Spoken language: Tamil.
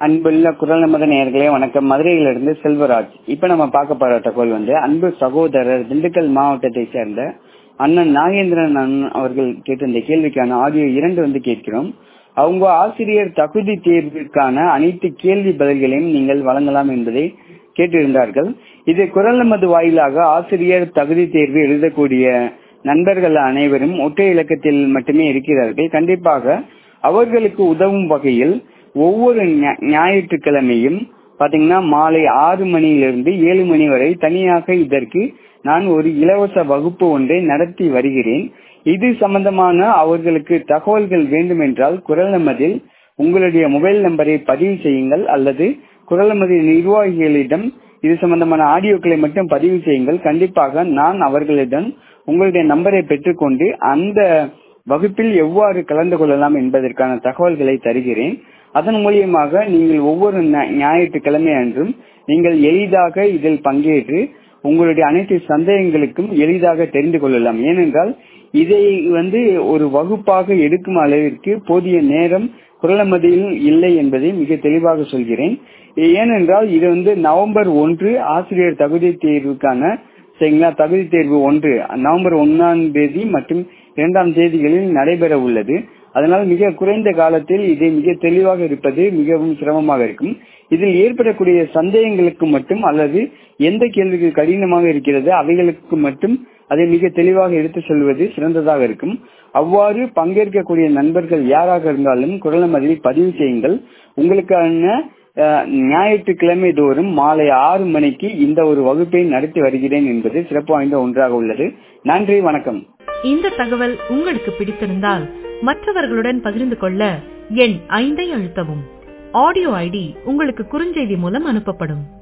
அன்புள்ள குரல் நமத நேயர்களே வணக்கம் மதுரையிலிருந்து செல்வராஜ் இப்ப நம்ம பார்க்க போற தகவல் வந்து அன்பு சகோதரர் திண்டுக்கல் மாவட்டத்தை சேர்ந்த அண்ணன் நாகேந்திரன் அண்ணன் அவர்கள் கேட்ட இந்த கேள்விக்கான ஆடியோ இரண்டு வந்து கேட்கிறோம் அவங்க ஆசிரியர் தகுதி தேர்விற்கான அனைத்து கேள்வி பதில்களையும் நீங்கள் வழங்கலாம் என்பதை கேட்டிருந்தார்கள் இது குரல் நமது வாயிலாக ஆசிரியர் தகுதி தேர்வு எழுதக்கூடிய நண்பர்கள் அனைவரும் ஒற்றை இலக்கத்தில் மட்டுமே இருக்கிறார்கள் கண்டிப்பாக அவர்களுக்கு உதவும் வகையில் ஒவ்வொரு ஞாயிற்றுக்கிழமையும் பாத்தீங்கன்னா மாலை ஆறு மணியிலிருந்து ஏழு மணி வரை தனியாக இதற்கு நான் ஒரு இலவச வகுப்பு ஒன்றை நடத்தி வருகிறேன் இது சம்பந்தமான அவர்களுக்கு தகவல்கள் வேண்டுமென்றால் குரல் நமதில் உங்களுடைய மொபைல் நம்பரை பதிவு செய்யுங்கள் அல்லது குரல் நமது நிர்வாகிகளிடம் இது சம்பந்தமான ஆடியோக்களை மட்டும் பதிவு செய்யுங்கள் கண்டிப்பாக நான் அவர்களிடம் உங்களுடைய நம்பரை பெற்றுக்கொண்டு அந்த வகுப்பில் எவ்வாறு கலந்து கொள்ளலாம் என்பதற்கான தகவல்களை தருகிறேன் அதன் மூலியமாக நீங்கள் ஒவ்வொரு ஞாயிற்றுக்கிழமை அன்றும் நீங்கள் எளிதாக இதில் பங்கேற்று உங்களுடைய அனைத்து சந்தேகங்களுக்கும் எளிதாக தெரிந்து கொள்ளலாம் ஏனென்றால் இதை வந்து ஒரு வகுப்பாக எடுக்கும் அளவிற்கு போதிய நேரம் குரலமதியில் இல்லை என்பதை மிக தெளிவாக சொல்கிறேன் ஏனென்றால் இது வந்து நவம்பர் ஒன்று ஆசிரியர் தகுதி தேர்வுக்கான சரிங்களா தகுதி தேர்வு ஒன்று நவம்பர் ஒன்னாம் தேதி மற்றும் இரண்டாம் தேதிகளில் நடைபெற உள்ளது அதனால் மிக குறைந்த காலத்தில் இதை மிக தெளிவாக இருப்பது மிகவும் சிரமமாக இருக்கும் இதில் ஏற்படக்கூடிய சந்தேகங்களுக்கு மட்டும் அல்லது எந்த கேள்விக்கு கடினமாக இருக்கிறது அவைகளுக்கு மட்டும் அதை மிக தெளிவாக எடுத்து சொல்வது சிறந்ததாக இருக்கும் அவ்வாறு பங்கேற்கக்கூடிய நண்பர்கள் யாராக இருந்தாலும் குரல் மதியில் பதிவு செய்யுங்கள் உங்களுக்கான ஞாயிற்றுக்கிழமை தோறும் மாலை ஆறு மணிக்கு இந்த ஒரு வகுப்பை நடத்தி வருகிறேன் என்பது சிறப்பு வாய்ந்த ஒன்றாக உள்ளது நன்றி வணக்கம் இந்த தகவல் உங்களுக்கு பிடித்திருந்தால் மற்றவர்களுடன் பகிர்ந்து கொள்ள எண் ஐந்தை அழுத்தவும் ஆடியோ ஐடி உங்களுக்கு குறுஞ்செய்தி மூலம் அனுப்பப்படும்